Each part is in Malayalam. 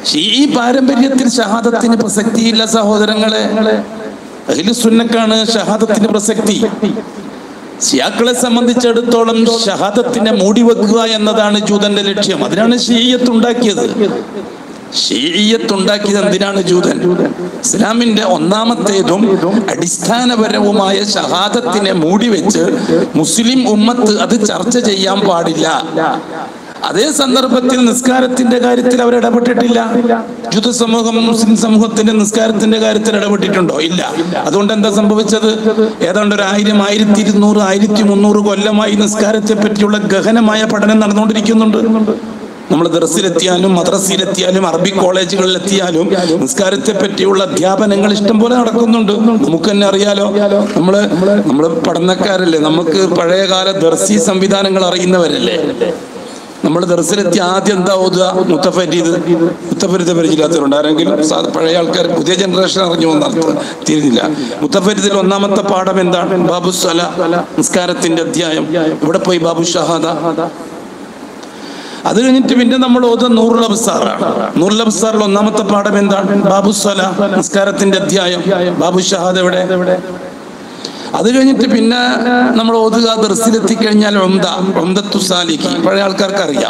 ഈ പാരമ്പര്യത്തിൽ ഷഹാദത്തിന് പ്രസക്തിയില്ല സഹോദരങ്ങളെ അഖിലുസുന്നക്കാണ് ഷഹാദത്തിന് പ്രസക്തി ഷിയാക്കളെ സംബന്ധിച്ചിടത്തോളം ഷഹാദത്തിനെ മൂടിവെക്കുക എന്നതാണ് ജൂതന്റെ ലക്ഷ്യം അതിനാണ് ഷീയത്ത് ഉണ്ടാക്കിയത് ഷീയത്ത് ഉണ്ടാക്കിയത് എന്തിനാണ് ജൂതൻ ഇസ്ലാമിന്റെ ഒന്നാമത്തേതും അടിസ്ഥാനപരവുമായ ഷഹാദത്തിനെ മൂടിവെച്ച് മുസ്ലിം ഉമ്മത്ത് അത് ചർച്ച ചെയ്യാൻ പാടില്ല അതേ സന്ദർഭത്തിൽ നിസ്കാരത്തിന്റെ കാര്യത്തിൽ അവർ ഇടപെട്ടിട്ടില്ല ജുത സമൂഹം മുസ്ലിം സമൂഹത്തിന്റെ നിസ്കാരത്തിന്റെ കാര്യത്തിൽ ഇടപെട്ടിട്ടുണ്ടോ ഇല്ല അതുകൊണ്ട് എന്താ സംഭവിച്ചത് ഏതാണ്ട് ഒരു ആയിരം ആയിരത്തി ഇരുന്നൂറ് ആയിരത്തി മുന്നൂറ് കൊല്ലമായി നിസ്കാരത്തെ പറ്റിയുള്ള ഗഹനമായ പഠനം നടന്നുകൊണ്ടിരിക്കുന്നുണ്ട് നമ്മൾ ദർസിലെത്തിയാലും മദ്രസയിലെത്തിയാലും അറബി കോളേജുകളിലെത്തിയാലും നിസ്കാരത്തെ പറ്റിയുള്ള അധ്യാപനങ്ങൾ ഇഷ്ടം പോലെ നടക്കുന്നുണ്ട് നമുക്ക് തന്നെ അറിയാലോ നമ്മള് നമ്മള് പഠനക്കാരല്ലേ നമുക്ക് പഴയകാല ദർസി സംവിധാനങ്ങൾ അറിയുന്നവരല്ലേ നമ്മൾ ദർസിലെത്തി ആദ്യം എന്താ ഓതുക മുത്തഫരീദ് മുത്തഫരീദ് പരിചയമില്ലാത്തവരുണ്ട് ആരെങ്കിലും സാ- പഴയ ആൾക്കാർ പുതിയ ജനറേഷൻ അറിഞ്ഞു വന്നർത്ഥം തീരുന്നില്ല മുത്തഫരീദിൽ ഒന്നാമത്തെ പാഠം എന്താണ് ബാബു സ്വല നിസ്കാരത്തിന്റെ അധ്യായം ഇവിടെ പോയി ബാബു ഷഹാദ അത് കഴിഞ്ഞിട്ട് പിന്നെ നമ്മൾ ഓതുക നൂറുൽ അബ്സാറാണ് നൂറുൽ അബ്സാറിൽ ഒന്നാമത്തെ പാഠം എന്താണ് ബാബു സ്വല നിസ്കാരത്തിന്റെ അധ്യായം ബാബു ഷഹാദ എവിടെ അത് കഴിഞ്ഞിട്ട് പിന്നെ നമ്മൾ ഓതുക ദർസിലെത്തി കഴിഞ്ഞാൽ ഒന്ത ഒന്തത്തു സാലിക്ക് പഴയ ആൾക്കാർക്ക് അറിയാം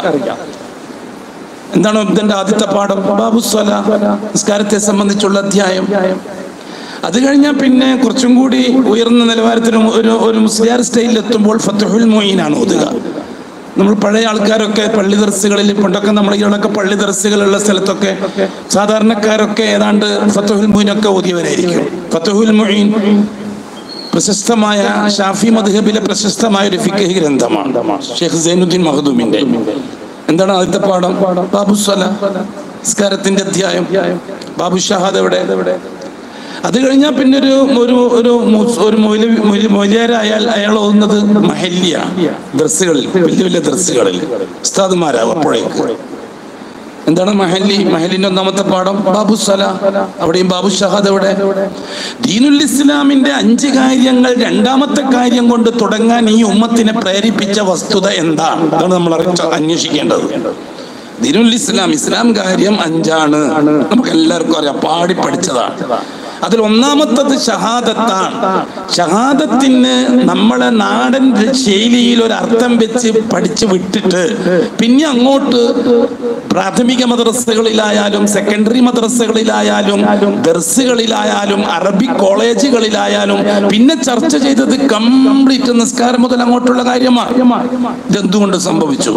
എന്താണ് ഇതിന്റെ ആദ്യത്തെ പാഠം ബാബു സ്വല നിസ്കാരത്തെ സംബന്ധിച്ചുള്ള അധ്യായം അത് കഴിഞ്ഞാൽ പിന്നെ കുറച്ചും കൂടി ഉയർന്ന നിലവാരത്തിൽ ഒരു ഒരു മുസ്ലിയാർ സ്റ്റൈലിൽ എത്തുമ്പോൾ ഫത്തുഹുൽ മൊയ്നാണ് ഓതുക നമ്മൾ പഴയ ആൾക്കാരൊക്കെ പള്ളി ദർസുകളിൽ പണ്ടൊക്കെ നമ്മൾ ഇവിടെയൊക്കെ പള്ളി ദർസുകളുള്ള സ്ഥലത്തൊക്കെ സാധാരണക്കാരൊക്കെ ഏതാണ്ട് ഫത്തുഹുൽ മൊയ്നൊക്കെ ഓതിയവരായിരിക്കും ഫത്തുഹുൽ മൊയ്ൻ പ്രശസ്തമായ ഷാഫി മദ്ഹബിലെ പ്രശസ്തമായ ഒരു ഫിഖ് ഗ്രന്ഥമാണ് ഷെയ്ഖ് സൈനുദ്ദീൻ മഹദൂമിന്റെ എന്താണ് ആദ്യത്തെ പാഠം ബാബു സ്വല നിസ്കാരത്തിന്റെ അധ്യായം ബാബു ഷഹാദ് എവിടെ അത് കഴിഞ്ഞാൽ പിന്നെ ഒരു ഒരു ഒരു മു- ഒരു മൊയ്ലി- മൊയ്ലി- മൊയ്ലിയാരായാൽ അയാൾ ഓതുന്നത് മഹല്യ ദർസുകളിൽ വലിയ വലിയ ദർസുകളിൽ ഉസ്താദുമാരാവും അപ്പോഴേക്ക് എന്താണ് മഹല്ലി മഹലിന്റെ ഒന്നാമത്തെ പാഠം ബാബു സല അവിടെയും ബാബു ഷഹാദ് എവിടെ ദീനുൽ ഇസ്ലാമിന്റെ അഞ്ച് കാര്യങ്ങൾ രണ്ടാമത്തെ കാര്യം കൊണ്ട് തുടങ്ങാൻ ഈ ഉമ്മത്തിനെ പ്രേരിപ്പിച്ച വസ്തുത എന്താണ് അതാണ് നമ്മൾ അറിയിച്ച- അന്വേഷിക്കേണ്ടത് ദീനുൽ ഇസ്ലാം ഇസ്ലാം കാര്യം അഞ്ചാണ് നമുക്ക് എല്ലാവർക്കും അറിയാം പാടി പഠിച്ചതാണ് അതിൽ ഒന്നാമത്തത് ഷഹാദത്താണ് ഷഹാദത്തിന് നമ്മളെ നാടൻ ശൈലിയിൽ ഒരു അർത്ഥം വെച്ച് പഠിച്ചു വിട്ടിട്ട് പിന്നെ അങ്ങോട്ട് പ്രാഥമിക മദ്രസകളിലായാലും സെക്കൻഡറി മദ്രസകളിലായാലും ദർസുകളിലായാലും അറബി കോളേജുകളിലായാലും പിന്നെ ചർച്ച ചെയ്തത് കംപ്ലീറ്റ് നിസ്കാരം മുതൽ അങ്ങോട്ടുള്ള കാര്യമാണ് ഇതെന്തുകൊണ്ട് സംഭവിച്ചു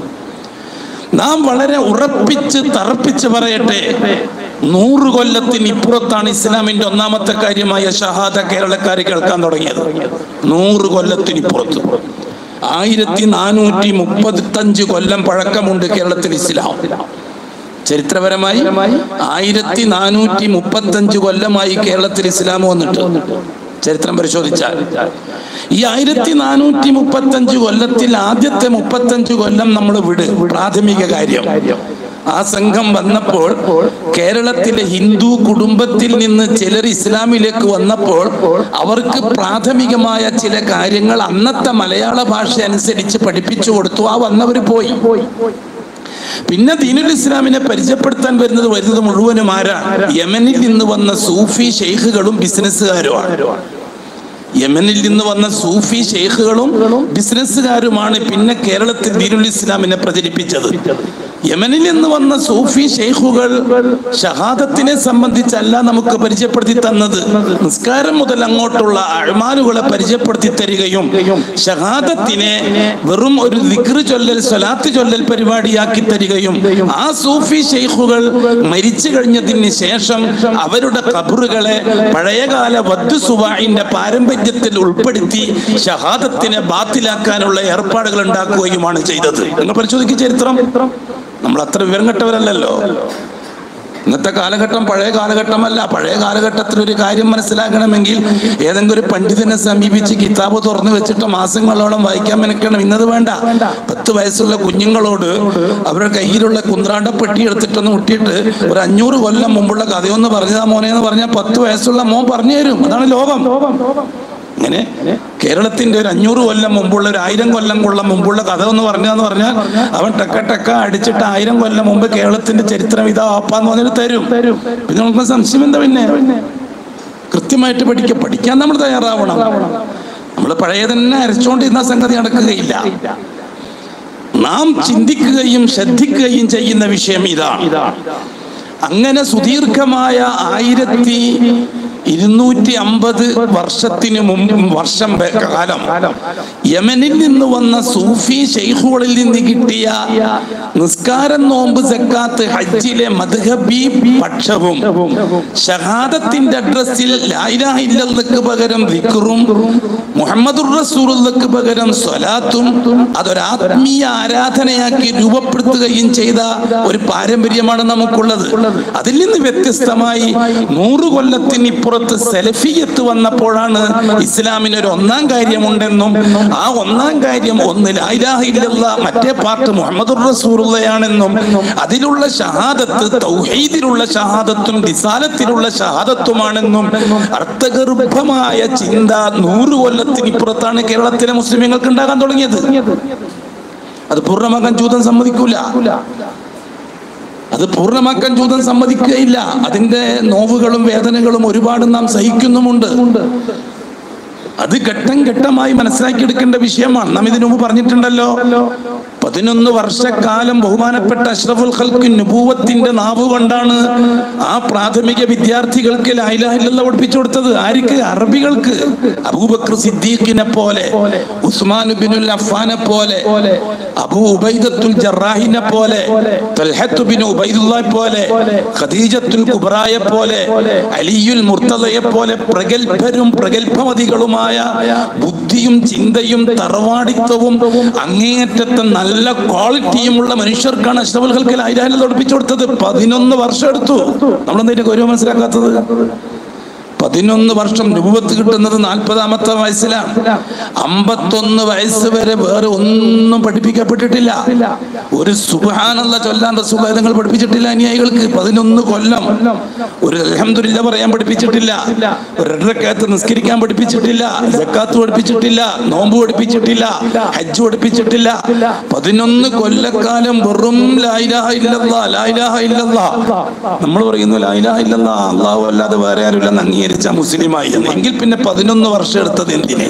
നാം വളരെ ഉറപ്പിച്ച് തറപ്പിച്ച് പറയട്ടെ നൂറ് കൊല്ലത്തിന് ഇപ്പുറത്താണ് ഇസ്ലാമിന്റെ ഒന്നാമത്തെ കാര്യമായ ഷഹാദ കേരളക്കാർ കേൾക്കാൻ തുടങ്ങിയത് നൂറ് കൊല്ലത്തിന് ഇപ്പുറത്ത് ആയിരത്തി നാനൂറ്റി മുപ്പത്തഞ്ച് കൊല്ലം പഴക്കമുണ്ട് കേരളത്തിൽ ഇസ്ലാം ചരിത്രപരമായി ആയിരത്തി നാനൂറ്റി മുപ്പത്തഞ്ച് കൊല്ലമായി കേരളത്തിൽ ഇസ്ലാം വന്നിട്ട് ചരിത്രം പരിശോധിച്ചാൽ ഈ ആയിരത്തി നാനൂറ്റി മുപ്പത്തഞ്ച് കൊല്ലത്തിൽ ആദ്യത്തെ മുപ്പത്തഞ്ച് കൊല്ലം നമ്മൾ വിട് പ്രാഥമിക കാര്യം ആ സംഘം വന്നപ്പോൾ കേരളത്തിലെ ഹിന്ദു കുടുംബത്തിൽ നിന്ന് ചിലർ ഇസ്ലാമിലേക്ക് വന്നപ്പോൾ അവർക്ക് പ്രാഥമികമായ ചില കാര്യങ്ങൾ അന്നത്തെ മലയാള ഭാഷ അനുസരിച്ച് പഠിപ്പിച്ചു കൊടുത്തു ആ വന്നവർ പോയി പിന്നെ ദീനുൽ ഇസ്ലാമിനെ പരിചയപ്പെടുത്താൻ വരുന്നത് വരുന്നത് മുഴുവനും ആരാ യമനിൽ നിന്ന് വന്ന സൂഫി ഷെയ്ഖുകളും ബിസിനസ്സുകാരുമാണ് യമനിൽ നിന്ന് വന്ന സൂഫി ഷെയ്ഖുകളും ബിസിനസ്സുകാരുമാണ് പിന്നെ കേരളത്തിൽ ദീനുൽ ഇസ്ലാമിനെ പ്രചരിപ്പിച്ചത് യമനിൽ നിന്ന് വന്ന സൂഫി ഷെയ്ഖുകൾ ഷഹാദത്തിനെ സംബന്ധിച്ചല്ല നമുക്ക് പരിചയപ്പെടുത്തി തന്നത് നിസ്കാരം മുതൽ അങ്ങോട്ടുള്ള അഴ്മാനുകളെ പരിചയപ്പെടുത്തി തരികയും ഷഹാദത്തിനെ വെറും ഒരു ദിക്റ് ചൊല്ലൽ സ്വലാത്ത് ചൊല്ലൽ പരിപാടിയാക്കി തരികയും ആ സൂഫി ഷെയ്ഖുകൾ മരിച്ചു കഴിഞ്ഞതിന് ശേഷം അവരുടെ കബറുകളെ പഴയകാല വദ്ദു സുവായിന്റെ പാരമ്പര്യത്തിൽ ഉൾപ്പെടുത്തി ഷഹാദത്തിനെ ബാത്തിലാക്കാനുള്ള ഏർപ്പാടുകൾ ഉണ്ടാക്കുകയുമാണ് ചെയ്തത് എന്ന് പരിശോധിക്കുക ചരിത്രം നമ്മൾ അത്ര വിവരം കെട്ടവരല്ലല്ലോ ഇന്നത്തെ കാലഘട്ടം പഴയ കാലഘട്ടമല്ല പഴയ കാലഘട്ടത്തിൽ ഒരു കാര്യം മനസ്സിലാക്കണമെങ്കിൽ ഏതെങ്കിലും ഒരു പണ്ഡിതനെ സമീപിച്ച് കിതാബ് തുറന്നു വെച്ചിട്ട് മാസങ്ങളോളം വായിക്കാൻ മെനക്കണം ഇന്നത് വേണ്ട പത്ത് വയസ്സുള്ള കുഞ്ഞുങ്ങളോട് അവരുടെ കയ്യിലുള്ള കുന്ത്രാണ്ട പെട്ടി എടുത്തിട്ടൊന്ന് മുട്ടിയിട്ട് ഒരു അഞ്ഞൂറ് കൊല്ലം മുമ്പുള്ള കഥയൊന്ന് പറഞ്ഞതാ മോനെ എന്ന് പറഞ്ഞാൽ പത്ത് വയസ്സുള്ള മോൻ പറഞ്ഞു തരും അതാണ് ലോകം ഇങ്ങനെ കേരളത്തിന്റെ ഒരു അഞ്ഞൂറ് കൊല്ലം മുമ്പുള്ള ഒരു ആയിരം കൊല്ലം കൊല്ലം മുമ്പുള്ള കഥ എന്ന് പറഞ്ഞാന്ന് പറഞ്ഞാൽ അവൻ ടക്ക ടക്ക അടിച്ചിട്ട് ആയിരം കൊല്ലം മുമ്പ് കേരളത്തിന്റെ ചരിത്രം ഇതാ ആപ്പാന്ന് പറഞ്ഞിട്ട് തരും പിന്നെ നമുക്ക് സംശയം എന്താ പിന്നെ കൃത്യമായിട്ട് പഠിക്കുക പഠിക്കാൻ നമ്മൾ തയ്യാറാവണം നമ്മൾ പഴയ തന്നെ അരച്ചോണ്ടിരുന്ന സംഗതി നടക്കുകയില്ല നാം ചിന്തിക്കുകയും ശ്രദ്ധിക്കുകയും ചെയ്യുന്ന വിഷയം ഇതാണ് അങ്ങനെ സുദീർഘമായ ആയിരത്തി ഇരുന്നൂറ്റി അമ്പത് വർഷത്തിന് മുമ്പ് വർഷം വെ- കാലം യമനിൽ നിന്ന് വന്ന സൂഫി ഷെയ്ഖുകളിൽ നിന്ന് കിട്ടിയ നിസ്കാരം നോമ്പ് സക്കാത്ത് ഹജ്ജിലെ മദ്ഹബി പക്ഷവും ഷഹാദത്തിന്റെ അഡ്രസ്സിൽ ലായിലാഹില്ലക്ക് പകരം വിക്റും മുഹമ്മദുർ റസൂലുള്ളക്ക് പകരം സ്വലാത്തും അതൊരു ആത്മീയ ആരാധനയാക്കി രൂപപ്പെടുത്തുകയും ചെയ്ത ഒരു പാരമ്പര്യമാണ് നമുക്കുള്ളത് അതിൽ നിന്ന് വ്യത്യസ്തമായി നൂറ് കൊല്ലത്തിന് ഇപ്പുറത്ത് സെലഫിയത്ത് വന്നപ്പോഴാണ് ഇസ്ലാമിന് ഒരു ഒന്നാം കാര്യമുണ്ടെന്നും ആ ഒന്നാം കാര്യം ഒന്ന് ലായിലാഹ ഇല്ലല്ല മറ്റേ പാർട്ട് മുഹമ്മദ് റസൂറുള്ളയാണെന്നും അതിലുള്ള ഷഹാദത്ത് തൗഹീദിലുള്ള ഷഹാദത്തും റിസാലത്തിലുള്ള ഷഹാദത്തുമാണെന്നും അർത്ഥഗർഭമായ ചിന്ത നൂറ് കൊല്ലത്തിന് ഇപ്പുറത്താണ് കേരളത്തിലെ മുസ്ലിമീങ്ങൾക്ക് ഉണ്ടാകാൻ തുടങ്ങിയത് അത് പൂർണ്ണമാക്കാൻ ജൂതൻ സമ്മതിക്കൂല അത് പൂർണ്ണമാക്കാൻ ജൂതൻ സമ്മതിക്കുകയില്ല അതിന്റെ നോവുകളും വേദനകളും ഒരുപാട് നാം സഹിക്കുന്നുമുണ്ട് അത് ഘട്ടം ഘട്ടമായി മനസ്സിലാക്കിയെടുക്കേണ്ട വിഷയമാണ് നാം ഇതിനു മുമ്പ് പറഞ്ഞിട്ടുണ്ടല്ലോ പതിനൊന്ന് വർഷക്കാലം ബഹുമാനപ്പെട്ട അഷ്റഫുൽ ഖൽക്ക് നുപൂവത്തിന്റെ നാവ് കൊണ്ടാണ് ആ പ്രാഥമിക വിദ്യാർത്ഥികൾക്ക് ലായിലാഹില്ല പഠിപ്പിച്ചു കൊടുത്തത് ആർക്ക് അറബികൾക്ക് അബൂബക്കർ സിദ്ദീഖിനെ പോലെ ഉസ്മാൻ ബിനുൽ അഫ്ഫാനെ പോലെ അബൂ ഉബൈദത്തുൽ ജറാഹിനെ പോലെ തൽഹത്ത് ബിൻ ഉബൈദുള്ളയെ പോലെ ഖദീജത്തുൽ കുബ്രായെ പോലെ അലിയുൽ മുർത്തദയെ പോലെ പ്രഗത്ഭരും പ്രഗത്ഭമതികളുമായ ബുദ്ധിയും ചിന്തയും തറവാടിത്വവും അങ്ങേയറ്റത്തെ നല്ല ക്വാളിറ്റിയുമുള്ള മനുഷ്യർക്കാണ് അഷ്റഫുൽ ഖൽക്കിൽ ആയിരം പഠിപ്പിച്ചു കൊടുത്തത് പതിനൊന്ന് വർഷം എടുത്തു നമ്മളെന്തിന്റെ ഗൗരവം മനസ്സിലാക്കാത്തത് പതിനൊന്ന് വർഷം രൂപത്ത് കിട്ടുന്നത് നാൽപ്പതാമത്തെ വയസ്സിലാണ് അമ്പത്തൊന്ന് വയസ്സ് വരെ വേറെ ഒന്നും പഠിപ്പിക്കപ്പെട്ടിട്ടില്ല ഒരു സുബാനുള്ള ചൊല്ലാൻ റസൂലങ്ങൾ പഠിപ്പിച്ചിട്ടില്ല അനുയായികൾക്ക് പതിനൊന്ന് കൊല്ലം ഒരു അലഹമില്ല പറയാൻ പഠിപ്പിച്ചിട്ടില്ല ഒരു രണ്ടരക്കകത്ത് നിസ്കരിക്കാൻ പഠിപ്പിച്ചിട്ടില്ല ജക്കാത്ത് പഠിപ്പിച്ചിട്ടില്ല നോമ്പ് പഠിപ്പിച്ചിട്ടില്ല ഹജ്ജ് പഠിപ്പിച്ചിട്ടില്ല പതിനൊന്ന് കൊല്ലക്കാലം വെറും ലായിലാഹ ഇല്ലല്ലാ ലായിലാഹ ഇല്ലല്ലാ നമ്മൾ പറയുന്നു ലായിലാഹ ഇല്ലല്ലാ അള്ളാഹു അല്ലാതെ വേറെ ആരുമില്ലെന്ന് അംഗീകരിച്ച മുസ്ലിമായി എന്ന്. എങ്കിൽ പിന്നെ പതിനൊന്ന് വർഷം എടുത്തത് എന്തിനെ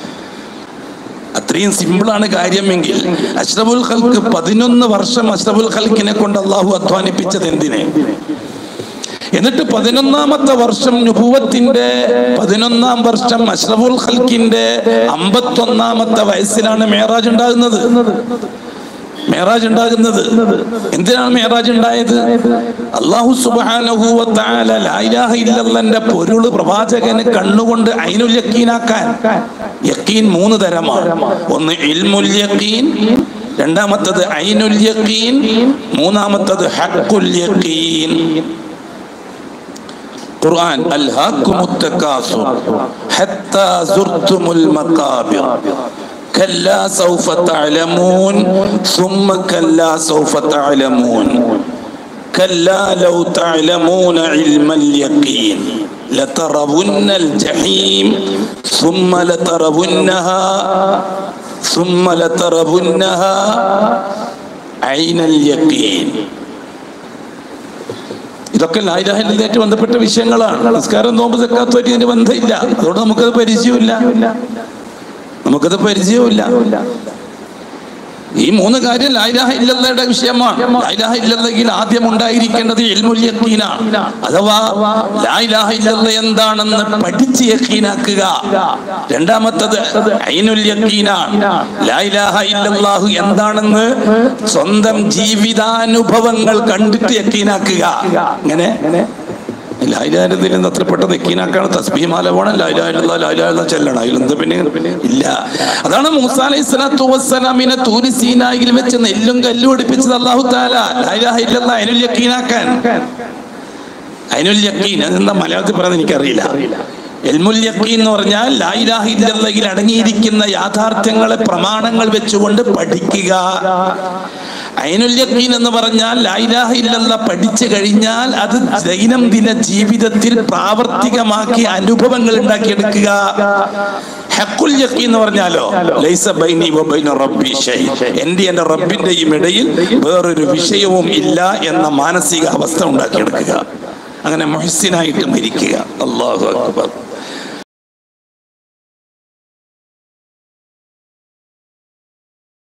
അത്രയും സിമ്പിളാണ് കാര്യമെങ്കിൽ അഷ്റഫുൽ ഖൽക്ക് പതിനൊന്ന് വർഷം അഷ്റഫുൽ ഖൽക്കിനെ കൊണ്ട് അള്ളാഹു അധ്വാനിപ്പിച്ചത് എന്തിനെ എന്നിട്ട് പതിനൊന്നാമത്തെ വർഷം നുഭൂവത്തിന്റെ പതിനൊന്നാം വർഷം അഷ്റഫുൽ ഖൽക്കിന്റെ അമ്പത്തൊന്നാമത്തെ വയസ്സിലാണ് മേറാജ് ഉണ്ടാകുന്നത് മേറാജ് ഉണ്ടാകുന്നത് എന്തിനാണ് മേറാജ് ഉണ്ടായത് അള്ളാഹു സുബ്ഹാനഹു വ തആല ലാ ഇലാഹ ഇല്ലല്ലാഹന്റെ പൊരുള് പ്രവാചകന് കണ്ണുകൊണ്ട് ഐനുൽ യക്കീനാക്കാൻ യക്കീൻ മൂന്ന് തരമാണ് ഒന്ന് ഇൽമുൽ യക്കീൻ രണ്ടാമത്തത് ഐനുൽ യക്കീൻ മൂന്നാമത്തത് ഹഖുൽ യക്കീൻ ഖുർആൻ അൽഹാക്കുമുത് തകാസുർ ഹത്താ സുർതുമുൽ മഖാബിർ كلا سوف تعلمون ثم كلا سوف تعلمون كلا لو تعلمون علم اليقين لترون الجحيم ثم لترونها ثم لترونها عين اليقين ഇതൊക്കെ ലായിലാഹില്ലായിട്ട് ബന്ധപ്പെട്ട വിഷയങ്ങളാണ് നമസ്കാരം നോമ്പ് സക്കാത്തുമായിട്ട് ഇതിന് ബന്ധമില്ല അതുകൊണ്ട് നമുക്കത് പരിചയമില്ല നമുക്കത് പരിചയമില്ല ഈ മൂന്ന് കാര്യം ലായിലാഹ ഇല്ലല്ലയുടെ വിഷയമാണ് ലായിലാഹ ഇല്ലല്ലെങ്കിൽ ആദ്യം ഉണ്ടായിരിക്കേണ്ടത് ഇൽമുൽ യഖീനാണ് അഥവാ ലായിലാഹ ഇല്ലല്ല എന്താണെന്ന് പഠിച്ച് യഖീനാക്കുക രണ്ടാമത്തത് ഐനുൽ യഖീനാണ് ലായിലാഹ ഇല്ലല്ലാഹു എന്താണെന്ന് സ്വന്തം ജീവിതാനുഭവങ്ങൾ കണ്ടിട്ട് യഖീനാക്കുക ഇങ്ങനെ ലായിലാരത്തിൽ നിന്ന് അത്ര പെട്ടെന്ന് യക്കീനാക്കാണ് തസ്ബീമാല പോണം ലായിലായിരുന്ന ലായിലായിരുന്ന ചെല്ലണം അതിലെന്ത് പിന്നെ ഇല്ല അതാണ് മൂസ അലൈഹി സ്വലാത്തു വസ്സലാമിനെ തൂരി സീനായിൽ വെച്ച് നെല്ലും കല്ലും എടുപ്പിച്ചത് അള്ളാഹു താല ലായിലാഹ ഇല്ലെന്ന അതിനുൽ യക്കീനാക്കാൻ അതിനുൽ യക്കീൻ അതെന്താ മലയാളത്തിൽ പറയുന്നത് എനിക്കറിയില്ല എൽമുൽ യക്കീൻ എന്ന് പറഞ്ഞാൽ ലായിലാഹ ഇല്ലല്ലയിൽ അടങ്ങിയിരിക്കുന്ന യാഥാർത്ഥ്യങ്ങളെ പ്രമാണങ്ങൾ വെച്ചുകൊണ്ട് പഠിക്കുക ഐനുൽ യഖീൻ എന്ന് പറഞ്ഞാൽ ലായിലാഹ ഇല്ലല്ല പഠിച്ചു കഴിഞ്ഞാൽ അത് ദൈനംദിന ജീവിതത്തിൽ പ്രാവർത്തികമാക്കി അനുഭവങ്ങൾ ഉണ്ടാക്കിയെടുക്കുക ഹക്കുൽ യഖീൻ എന്ന് പറഞ്ഞാലോ ലൈസ ബൈനി വ ബൈന റബ്ബി ഷൈ എൻ്റെ എൻ്റെ റബ്ബിന്റെയും ഇടയിൽ വേറൊരു വിഷയവും ഇല്ല എന്ന മാനസിക അവസ്ഥ ഉണ്ടാക്കിയെടുക്കുക അങ്ങനെ മുഹസിനായിട്ട് മരിക്കുക അള്ളാഹു അക്ബർ